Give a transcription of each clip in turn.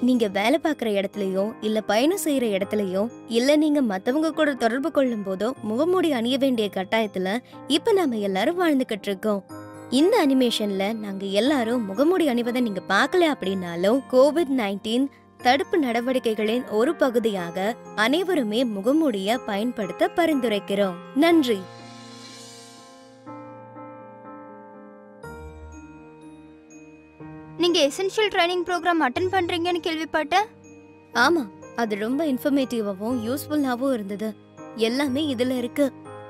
நீங்க வேலை பார்க்குற இடத்துலயோ இல்ல பயணம் செய்யற இடத்துலயோ இல்ல நீங்க மத்தவங்க கூட தொடர்பு கொள்ளும் போதோ முகமூடி அணிய வேண்டிய கட்டாயத்துல இப்ப நாம எல்லாரும் வாழ்ந்துகிட்டு இருக்கோம் இந்த அனிமேஷன்ல நாங்க எல்லாரும் முகமூடி அணிவதை நீங்க பார்க்கல அப்படின்னாலும் கோவிட் நைன்டீன் தடுப்பு நடவடிக்கைகளின் ஒரு பகுதியாக அனைவருமே முகமூடிய பயன்படுத்த பரிந்துரைக்கிறோம் நன்றி நீங்க எசென்ஷியல் ட்ரைனிங் ப்ரோக்ராம் அட்டன் பண்றீங்கன்னு கேள்விப்பட்டேன் ஆமா அது ரொம்ப இன்ஃபர்மேட்டிவாவும் யூஸ்ஃபுல்லாவும் இருந்தது எல்லாமே இதுல இருக்கு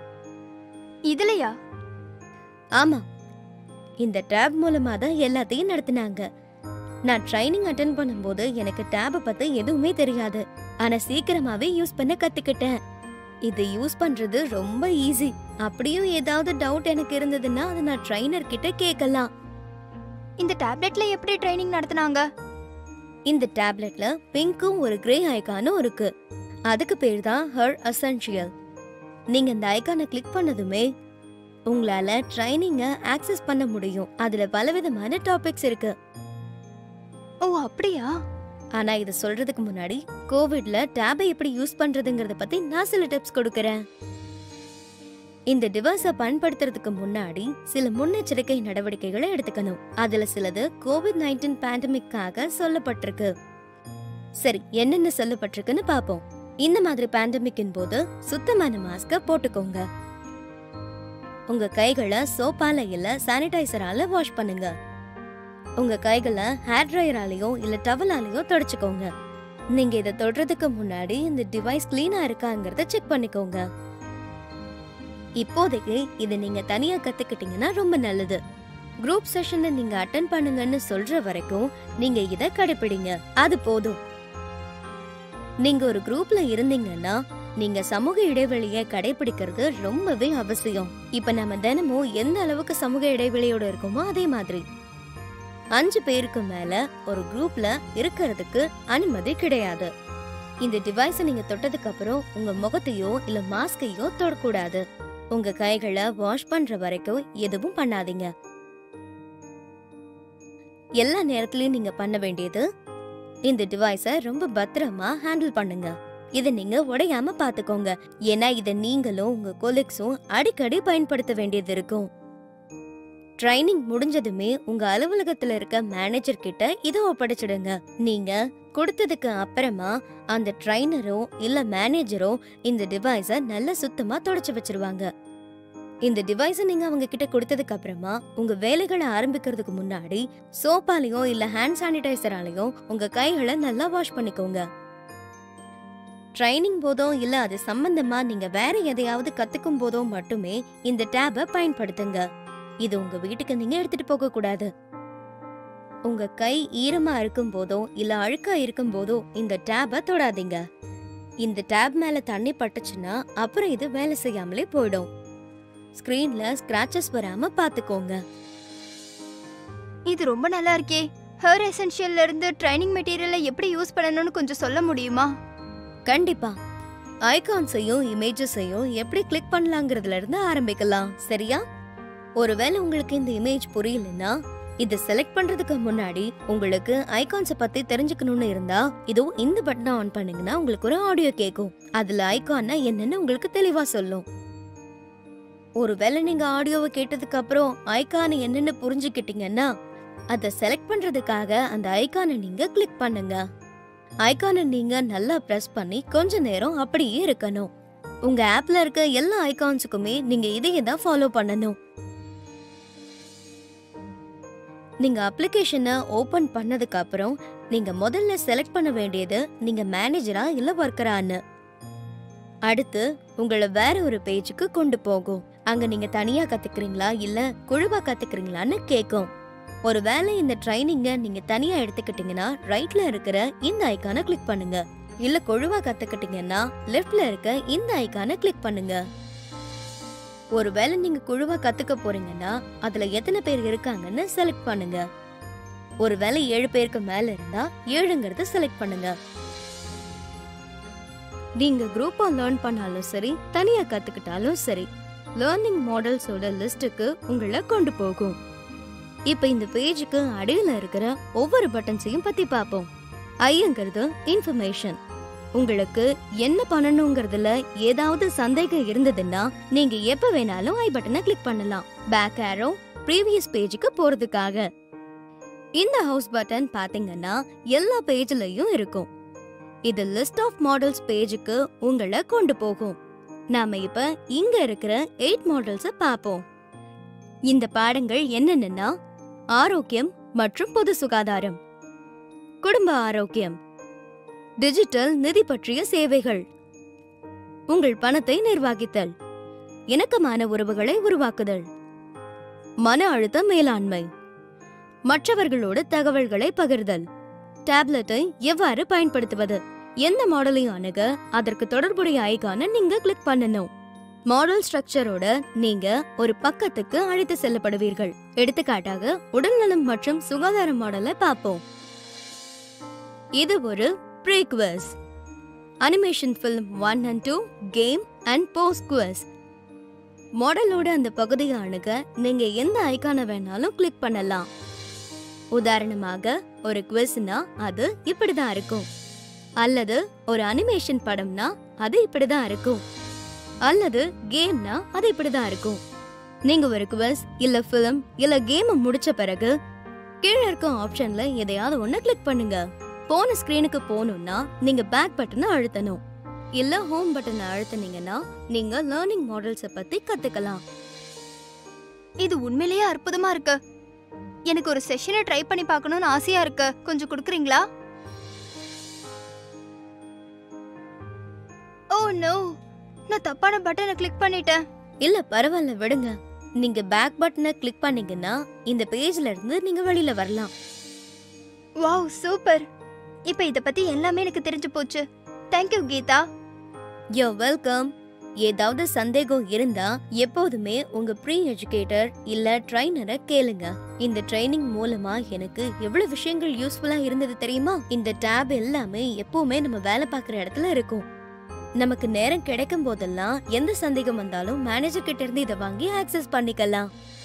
இதுலயா ஆமா இந்த டேப் மூலமா தான் எல்லாத்தையும் நடத்துனாங்க நான் ட்ரைனிங் அட்டன் பண்ணும்போது எனக்கு டேப பத்தி எதுவுமே தெரியாது ஆனா சீக்கிரமாவே யூஸ் பண்ண கத்துக்கிட்டேன் இது யூஸ் பண்றது ரொம்ப ஈஸி அப்படியும் ஏதாவது டவுட் எனக்கு இருந்ததுன்னா அதை நான் ட்ரைனர் கிட்ட கேட்கலாம் இந்த டேப்லெட்ல எப்படி ட்ரைனிங் நடத்துனாங்க இந்த டேப்லெட்ல பிங்க்கும் ஒரு கிரே ஐகானும் இருக்கு அதுக்கு பேர் தான் ஹர் அசென்ஷியல் நீங்க இந்த ஐகானை கிளிக் பண்ணதுமே உங்களால ட்ரைனிங்க ஆக்சஸ் பண்ண முடியும் அதுல பலவிதமான டாபிக்ஸ் இருக்கு ஓ அப்படியா ஆனா இது சொல்றதுக்கு முன்னாடி கோவிட்ல டேபை எப்படி யூஸ் பண்றதுங்கறத பத்தி நான் சில டிப்ஸ் கொடுக்கறேன் இந்த டிவைஸ பயன்படுத்துறதுக்கு முன்னாடி சில முன்னெச்சரிக்கை நடவடிக்கைகளை எடுத்துக்கணும் அதுல சிலது கோவிட் நைன்டீன் பேண்டமிக்காக சொல்லப்பட்டிருக்கு சரி என்னென்ன சொல்லப்பட்டிருக்குன்னு பாப்போம் இந்த மாதிரி பேண்டமிக்கின் போது சுத்தமான மாஸ்க போட்டுக்கோங்க உங்க கைகளை சோப்பால இல்ல சானிடைசரால வாஷ் பண்ணுங்க உங்க கைகளை ஹேர் ட்ரையராலேயோ இல்ல டவலாலேயோ தொடச்சுக்கோங்க நீங்க இதை தொடுறதுக்கு முன்னாடி இந்த டிவைஸ் கிளீனா இருக்காங்கிறத செக் பண்ணிக்கோங்க இப்போதைக்கு இதை நீங்க தனியா கத்துக்கிட்டீங்கன்னா ரொம்ப நல்லது குரூப் செஷனை நீங்க அட்டன் பண்ணுங்கன்னு சொல்ற வரைக்கும் நீங்க இத கடைபிடிங்க அது போதும் நீங்க ஒரு குரூப்ல இருந்தீங்கன்னா நீங்க சமூக இடைவெளியை கடைபிடிக்கிறது ரொம்பவே அவசியம் இப்ப நம்ம தினமும் எந்த அளவுக்கு சமூக இடைவெளியோட இருக்கோமோ அதே மாதிரி அஞ்சு பேருக்கு மேல ஒரு குரூப்ல இருக்கிறதுக்கு அனுமதி கிடையாது இந்த டிவைஸ நீங்க தொட்டதுக்கு அப்புறம் உங்க முகத்தையோ இல்ல மாஸ்கையோ தொடக்கூடாது உங்க கைகளை வாஷ் பண்ற வரைக்கும் எதுவும் பண்ணாதீங்க எல்லா நேரத்துலயும் நீங்க பண்ண வேண்டியது இந்த டிவைஸ ரொம்ப பத்திரமா ஹேண்டில் பண்ணுங்க இத நீங்க உடையாம பாத்துக்கோங்க ஏன்னா இத நீங்களும் உங்க கொலிக்ஸும் அடிக்கடி பயன்படுத்த வேண்டியது இருக்கும் ட்ரைனிங் முடிஞ்சதுமே உங்க அலுவலகத்துல இருக்க மேனேஜர் கிட்ட இத ஒப்படைச்சிடுங்க நீங்க கொடுத்ததுக்கு அப்புறமா அந்த ட்ரைனரோ இல்ல மேனேஜரோ இந்த டிவைஸ நல்லா சுத்தமா தொடச்சு வச்சிருவாங்க இந்த டிவைஸ நீங்க அவங்க கிட்ட கொடுத்ததுக்கு அப்புறமா உங்க வேலைகளை ஆரம்பிக்கிறதுக்கு முன்னாடி சோப்பாலையோ இல்ல ஹேண்ட் சானிடைசராலையோ உங்க கைகளை நல்லா வாஷ் பண்ணிக்கோங்க ட்ரைனிங் போதோ இல்ல அது சம்பந்தமா நீங்க வேற எதையாவது கத்துக்கும் போதோ மட்டுமே இந்த டேப பயன்படுத்துங்க இது உங்க வீட்டுக்கு நீங்க எடுத்துட்டு போக கூடாது உங்க கை ஈரமா இருக்கும் போதோ இல்ல அழுக்கா இருக்கும் போதோ இந்த டேப தொடாதீங்க இந்த டேப் மேல தண்ணி பட்டுச்சுன்னா அப்புறம் இது வேலை செய்யாமலே போயிடும் ஸ்கிரீன்ல ஸ்கிராச்சஸ் வராம பாத்துக்கோங்க இது ரொம்ப நல்லா இருக்கே ஹேர் எசென்ஷியல்ல இருந்து ட்ரைனிங் மெட்டீரியலை எப்படி யூஸ் பண்ணணும்னு கொஞ்சம் சொல்ல முடியுமா கண்டிப்பா ஐகான்ஸையும் இமேஜஸையும் எப்படி கிளிக் பண்ணலாங்கிறதுல இருந்து ஆரம்பிக்கலாம் சரியா ஒருவேளை உங்களுக்கு இந்த இமேஜ் புரியலன்னா இதை செலக்ட் பண்றதுக்கு முன்னாடி உங்களுக்கு ஐகான்ஸ பத்தி தெரிஞ்சுக்கணும்னு இருந்தா இதோ இந்த பட்டனை ஆன் பண்ணீங்கன்னா உங்களுக்கு ஒரு ஆடியோ கேட்கும் அதுல ஐகான்னா என்னன்னு உங்களுக்கு தெளிவா சொல்லும் ஒருவேளை நீங்க ஆடியோவை கேட்டதுக்கு அப்புறம் ஐகான் என்னன்னு புரிஞ்சுக்கிட்டீங்கன்னா அதை செலக்ட் பண்றதுக்காக அந்த ஐகானை நீங்க கிளிக் பண்ணுங்க ஐகானை நீங்க நல்லா பிரஸ் பண்ணி கொஞ்ச நேரம் அப்படியே இருக்கணும் உங்க ஆப்ல இருக்க எல்லா ஐகான்ஸுக்குமே நீங்க இதையே தான் ஃபாலோ பண்ணணும் நீங்க அப்ளிகேஷனை ஓபன் பண்ணதுக்கு அப்புறம் நீங்க முதல்ல செலக்ட் பண்ண வேண்டியது நீங்க மேனேஜரா இல்ல ஒர்க்கரான்னு அடுத்து உங்களை வேற ஒரு பேஜுக்கு கொண்டு போகும் அங்க நீங்க தனியா கத்துக்கிறீங்களா இல்ல குழுவா கத்துக்கிறீங்களான்னு கேக்கும் ஒருவேளை இந்த ட்ரைனிங்க நீங்க தனியா எடுத்துக்கிட்டீங்கன்னா ரைட்ல இருக்கிற இந்த ஐகானை கிளிக் பண்ணுங்க இல்ல குழுவா கத்துக்கிட்டீங்கன்னா லெஃப்ட்ல இருக்க இந்த ஐகானை கிளிக் பண்ணுங்க ஒருவேளை நீங்க குழுவா கத்துக்க போறீங்கன்னா அதுல எத்தனை பேர் இருக்காங்கன்னு செலக்ட் பண்ணுங்க ஒருவேளை ஏழு பேருக்கு மேல இருந்தா ஏழுங்கிறத செலக்ட் பண்ணுங்க நீங்க குரூப்பா லேர்ன் பண்ணாலும் சரி தனியா கத்துக்கிட்டாலும் சரி லேர்னிங் மாடல்ஸோட லிஸ்ட்டுக்கு உங்களை கொண்டு போகும் இப்ப இந்த பேஜுக்கு அடியில இருக்கிற ஒவ்வொரு பட்டன்ஸையும் பத்தி பார்ப்போம் ஐங்கிறது இன்ஃபர்மேஷன் உங்களுக்கு என்ன பண்ணணுங்கிறதுல ஏதாவது சந்தேகம் இருந்ததுன்னா நீங்க எப்ப வேணாலும் ஐ பட்டனை கிளிக் பண்ணலாம் பேக் ஆரோ ப்ரீவியஸ் பேஜுக்கு போறதுக்காக இந்த ஹவுஸ் பட்டன் பாத்தீங்கன்னா எல்லா பேஜ்லயும் இருக்கும் இது லிஸ்ட் ஆஃப் மாடல்ஸ் பேஜுக்கு உங்களை கொண்டு போகும் நாம இப்ப இங்க இருக்கிற எயிட் மாடல்ஸ பாப்போம் இந்த பாடங்கள் என்னென்னன்னா ஆரோக்கியம் மற்றும் பொது சுகாதாரம் குடும்ப ஆரோக்கியம் டிஜிட்டல் நிதி பற்றிய சேவைகள் உங்கள் பணத்தை நிர்வகித்தல் இணக்கமான உறவுகளை உருவாக்குதல் மன அழுத்த மேலாண்மை மற்றவர்களோடு தகவல்களை பகிர்தல் டேப்லெட்டை எவ்வாறு பயன்படுத்துவது எந்த மாடலையும் அணுக அதற்கு தொடர்புடைய ஐகானை நீங்க கிளிக் பண்ணணும் மாடல் ஸ்ட்ரக்சரோட நீங்க ஒரு பக்கத்துக்கு அழைத்து செல்லப்படுவீர்கள் எடுத்துக்காட்டாக உடல்நலம் மற்றும் சுகாதார மாடலை பார்ப்போம் இது ஒரு prequels animation film one and two game and postquels மாடலோட அந்த பகுதியை அணுக நீங்க எந்த ஐகானை வேணாலும் கிளிக் பண்ணலாம் உதாரணமாக ஒரு குவிஸ்னா அது இப்படிதான் இருக்கும் அல்லது ஒரு அனிமேஷன் படம்னா அது இப்படிதான் இருக்கும் அல்லது கேம்னா அது இப்படிதான் இருக்கும் நீங்க ஒரு குவிஸ் இல்ல ஃபிலிம் இல்ல கேம் முடிச்ச பிறகு கீழே இருக்க ஆப்ஷன்ல எதையாவது ஒண்ணு கிளிக் பண்ணுங்க போன ஸ்கிரீனுக்கு போகணும்னா நீங்க பேக் பட்டனை அழுத்தணும் இல்ல ஹோம் பட்டனை அழுத்துனீங்கன்னா நீங்க லேர்னிங் மாடல்ஸ பத்தி கத்துக்கலாம் இது உண்மையிலேயே அற்புதமா இருக்கு எனக்கு ஒரு செஷனை ட்ரை பண்ணி பார்க்கணும்னு ஆசையா இருக்கு கொஞ்சம் கொடுக்குறீங்களா ஓ நோ நான் தப்பான பட்டனை கிளிக் பண்ணிட்டேன் இல்ல பரவாயில்ல விடுங்க நீங்க பேக் பட்டனை கிளிக் பண்ணீங்கன்னா இந்த பேஜ்ல இருந்து நீங்க வெளியில வரலாம் வாவ் சூப்பர் இப்போ இத பத்தி எல்லாமே எனக்கு தெரிஞ்சு போச்சு தேங்க்யூ கீதா யோ வெல்கம் ஏதாவது சந்தேகம் இருந்தா எப்போதுமே உங்க ப்ரீ எஜுகேட்டர் இல்ல ட்ரைனரை கேளுங்க இந்த ட்ரைனிங் மூலமா எனக்கு எவ்வளவு விஷயங்கள் யூஸ்ஃபுல்லா இருந்தது தெரியுமா இந்த டேப் எல்லாமே எப்பவுமே நம்ம வேலை பார்க்குற இடத்துல இருக்கும் நமக்கு நேரம் கிடைக்கும் போதெல்லாம் எந்த சந்தேகம் வந்தாலும் மேனேஜர் கிட்ட இருந்து இதை வாங்கி ஆக்சஸ் பண்ணிக்கலாம்